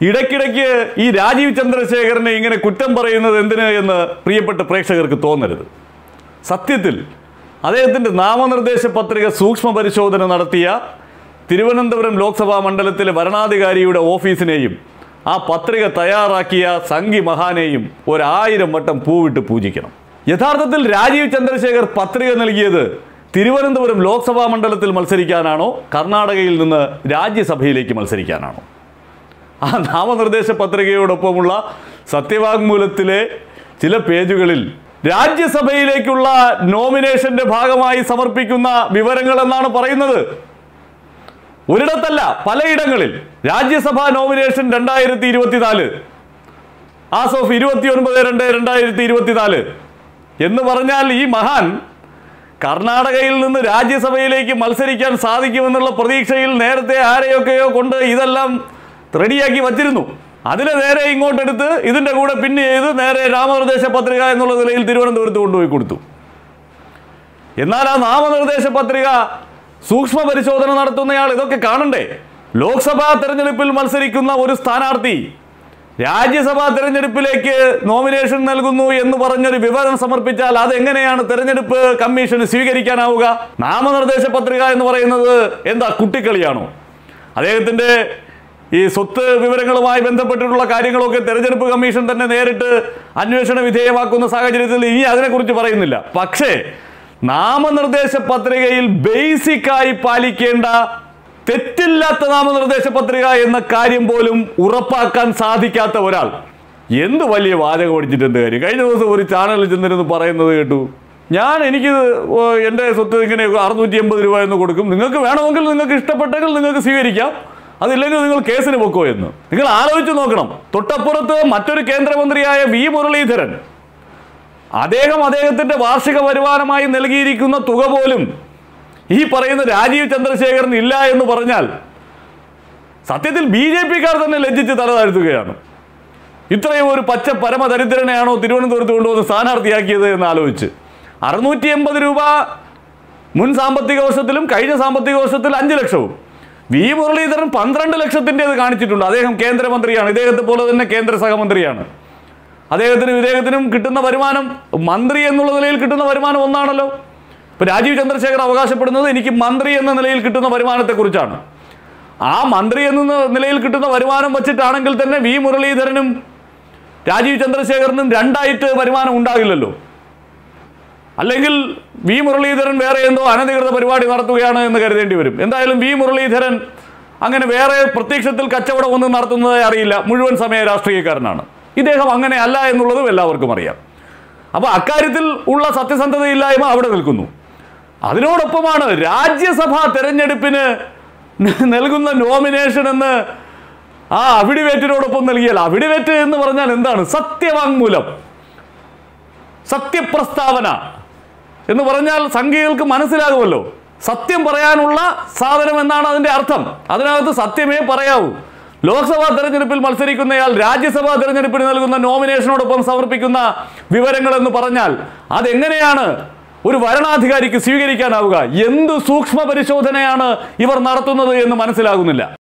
ഇടയ്ക്കിടയ്ക്ക് ഈ രാജീവ് ചന്ദ്രശേഖരനെ ഇങ്ങനെ കുറ്റം പറയുന്നത് എന്തിന് എന്ന് പ്രിയപ്പെട്ട പ്രേക്ഷകർക്ക് തോന്നരുത് സത്യത്തിൽ അദ്ദേഹത്തിൻ്റെ നാമനിർദ്ദേശ പത്രിക സൂക്ഷ്മ പരിശോധന നടത്തിയ തിരുവനന്തപുരം ലോക്സഭാ മണ്ഡലത്തിലെ വരണാധികാരിയുടെ ഓഫീസിനെയും ആ പത്രിക തയ്യാറാക്കിയ സംഘി മഹാനെയും ഒരായിരം വട്ടം പൂവിട്ട് പൂജിക്കണം യഥാർത്ഥത്തിൽ രാജീവ് ചന്ദ്രശേഖർ പത്രിക നൽകിയത് തിരുവനന്തപുരം ലോക്സഭാ മണ്ഡലത്തിൽ മത്സരിക്കാനാണോ കർണാടകയിൽ നിന്ന് രാജ്യസഭയിലേക്ക് മത്സരിക്കാനാണോ ആ നാമനിർദ്ദേശ പത്രികയോടൊപ്പമുള്ള സത്യവാങ്മൂലത്തിലെ ചില പേജുകളിൽ രാജ്യസഭയിലേക്കുള്ള നോമിനേഷന്റെ ഭാഗമായി സമർപ്പിക്കുന്ന വിവരങ്ങൾ എന്നാണ് പറയുന്നത് ഒരിടത്തല്ല പലയിടങ്ങളിൽ രാജ്യസഭാ നോമിനേഷൻ രണ്ടായിരത്തി ഇരുപത്തിനാല് ആസ് ഓഫ് ഇരുപത്തി ഒൻപത് രണ്ട് രണ്ടായിരത്തി ഇരുപത്തിനാല് എന്ന് പറഞ്ഞാൽ ഈ മഹാൻ കർണാടകയിൽ നിന്ന് രാജ്യസഭയിലേക്ക് മത്സരിക്കാൻ സാധിക്കുമെന്നുള്ള പ്രതീക്ഷയിൽ നേരത്തെ ആരെയൊക്കെയോ കൊണ്ട് ഇതെല്ലാം റെഡിയാക്കി വച്ചിരുന്നു അതിനെ നേരെ ഇങ്ങോട്ടെടുത്ത് ഇതിൻ്റെ കൂടെ പിന്നെ ചെയ്ത് നേരെ നാമനിർദ്ദേശ പത്രിക എന്നുള്ള നിലയിൽ തിരുവനന്തപുരത്ത് കൊണ്ടുപോയി കൊടുത്തു എന്നാൽ ആ നാമനിർദ്ദേശ പത്രിക സൂക്ഷ്മ പരിശോധന നടത്തുന്നയാൾ ഇതൊക്കെ കാണണ്ടേ ലോക്സഭാ തെരഞ്ഞെടുപ്പിൽ മത്സരിക്കുന്ന ഒരു സ്ഥാനാർത്ഥി രാജ്യസഭാ തെരഞ്ഞെടുപ്പിലേക്ക് നോമിനേഷൻ നൽകുന്നു എന്ന് പറഞ്ഞൊരു വിവരം സമർപ്പിച്ചാൽ അതെങ്ങനെയാണ് തെരഞ്ഞെടുപ്പ് കമ്മീഷന് സ്വീകരിക്കാനാവുക നാമനിർദ്ദേശ പത്രിക എന്ന് പറയുന്നത് എന്താ കുട്ടിക്കളിയാണോ അദ്ദേഹത്തിന്റെ ഈ സ്വത്ത് വിവരങ്ങളുമായി ബന്ധപ്പെട്ടിട്ടുള്ള കാര്യങ്ങളൊക്കെ തെരഞ്ഞെടുപ്പ് കമ്മീഷൻ തന്നെ നേരിട്ട് അന്വേഷണ വിധേയമാക്കുന്ന സാഹചര്യത്തിൽ ഇനി അതിനെക്കുറിച്ച് പറയുന്നില്ല പക്ഷേ നാമനിർദ്ദേശ പത്രികയിൽ ബേസിക്കായി പാലിക്കേണ്ട തെറ്റില്ലാത്ത നാമനിർദ്ദേശ പത്രിക എന്ന കാര്യം പോലും ഉറപ്പാക്കാൻ സാധിക്കാത്ത ഒരാൾ എന്ത് വലിയ വാചകം അടിച്ചിട്ടുണ്ട് കാര്യം കഴിഞ്ഞ ദിവസം ഒരു ചാനലിൽ ചെന്നിരുന്ന് പറയുന്നത് കേട്ടു ഞാൻ എനിക്ക് ഓ, എൻ്റെ സ്വത്ത് ഇങ്ങനെ അറുന്നൂറ്റി എൺപത് രൂപ എന്ന് കൊടുക്കും നിങ്ങൾക്ക് വേണമെങ്കിൽ നിങ്ങൾക്ക് ഇഷ്ടപ്പെട്ടെങ്കിൽ നിങ്ങൾക്ക് സ്വീകരിക്കാം അതില്ലെങ്കിൽ നിങ്ങൾ കേസിന് പൊക്കോ എന്ന് നിങ്ങൾ ആലോചിച്ച് നോക്കണം തൊട്ടപ്പുറത്ത് മറ്റൊരു കേന്ദ്രമന്ത്രിയായ വി മുരളീധരൻ അദ്ദേഹം അദ്ദേഹത്തിന്റെ വാർഷിക വരുമാനമായി നൽകിയിരിക്കുന്ന തുക പോലും ഈ പറയുന്ന രാജീവ് ചന്ദ്രശേഖരൻ ഇല്ല എന്ന് പറഞ്ഞാൽ സത്യത്തിൽ ബി ജെ പിക്കാർ തന്നെ ലജ്ജിച്ച് തലതാഴ്ത്തുകയാണ് ഇത്രയും ഒരു പച്ച പരമദരിദ്രനെയാണോ തിരുവനന്തപുരത്ത് കൊണ്ടുവന്ന് സ്ഥാനാർത്ഥിയാക്കിയത് എന്ന് ആലോചിച്ച് അറുന്നൂറ്റി എൺപത് രൂപ മുൻ സാമ്പത്തിക വർഷത്തിലും കഴിഞ്ഞ സാമ്പത്തിക വർഷത്തിൽ അഞ്ച് ലക്ഷവും വി മുരളീധരൻ പന്ത്രണ്ട് ലക്ഷത്തിൻ്റെത് കാണിച്ചിട്ടുണ്ട് അദ്ദേഹം കേന്ദ്രമന്ത്രിയാണ് ഇദ്ദേഹത്തെ പോലെ തന്നെ കേന്ദ്ര സഹമന്ത്രിയാണ് അദ്ദേഹത്തിനും ഇദ്ദേഹത്തിനും കിട്ടുന്ന വരുമാനം മന്ത്രി എന്നുള്ള നിലയിൽ കിട്ടുന്ന വരുമാനം ഒന്നാണല്ലോ ഇപ്പൊ രാജീവ് ചന്ദ്രശേഖർ അവകാശപ്പെടുന്നത് എനിക്ക് മന്ത്രി എന്ന നിലയിൽ കിട്ടുന്ന വരുമാനത്തെക്കുറിച്ചാണ് ആ മന്ത്രി എന്ന നിലയിൽ കിട്ടുന്ന വരുമാനം വച്ചിട്ടാണെങ്കിൽ തന്നെ വി മുരളീധരനും രാജീവ് ചന്ദ്രശേഖരനും രണ്ടായിട്ട് വരുമാനം ഉണ്ടാകില്ലല്ലോ അല്ലെങ്കിൽ വി മുരളീധരൻ വേറെ എന്തോ അനധികൃത പരിപാടി നടത്തുകയാണ് എന്ന് കരുതേണ്ടി വരും എന്തായാലും വി മുരളീധരൻ അങ്ങനെ വേറെ പ്രത്യക്ഷത്തിൽ കച്ചവടം ഒന്നും നടത്തുന്നതായി അറിയില്ല മുഴുവൻ സമയ രാഷ്ട്രീയക്കാരനാണ് ഇദ്ദേഹം അങ്ങനെ അല്ല എന്നുള്ളതും എല്ലാവർക്കും അറിയാം അപ്പോൾ അക്കാര്യത്തിൽ ഉള്ള സത്യസന്ധതയില്ലായ്മ അവിടെ നിൽക്കുന്നു അതിനോടൊപ്പമാണ് രാജ്യസഭാ തെരഞ്ഞെടുപ്പിന് നൽകുന്ന നോമിനേഷൻ എന്ന് ആ അഫിഡിവേറ്റിനോടൊപ്പം നൽകിയാൽ അഫിഡിവേറ്റ് എന്ന് പറഞ്ഞാൽ എന്താണ് സത്യവാങ്മൂലം സത്യപ്രസ്താവന എന്ന് പറഞ്ഞാൽ സംഖ്യകൾക്ക് മനസ്സിലാകുമല്ലോ സത്യം പറയാനുള്ള സാധനം എന്നാണ് അതിന്റെ അർത്ഥം അതിനകത്ത് സത്യമേ പറയാവൂ ലോക്സഭാ തെരഞ്ഞെടുപ്പിൽ മത്സരിക്കുന്നയാൾ രാജ്യസഭാ തെരഞ്ഞെടുപ്പിന് നൽകുന്ന നോമിനേഷനോടൊപ്പം സമർപ്പിക്കുന്ന വിവരങ്ങൾ എന്ന് പറഞ്ഞാൽ അതെങ്ങനെയാണ് ഒരു വരണാധികാരിക്ക് സ്വീകരിക്കാനാവുക എന്ത് സൂക്ഷ്മ പരിശോധനയാണ് ഇവർ നടത്തുന്നത് എന്ന് മനസ്സിലാകുന്നില്ല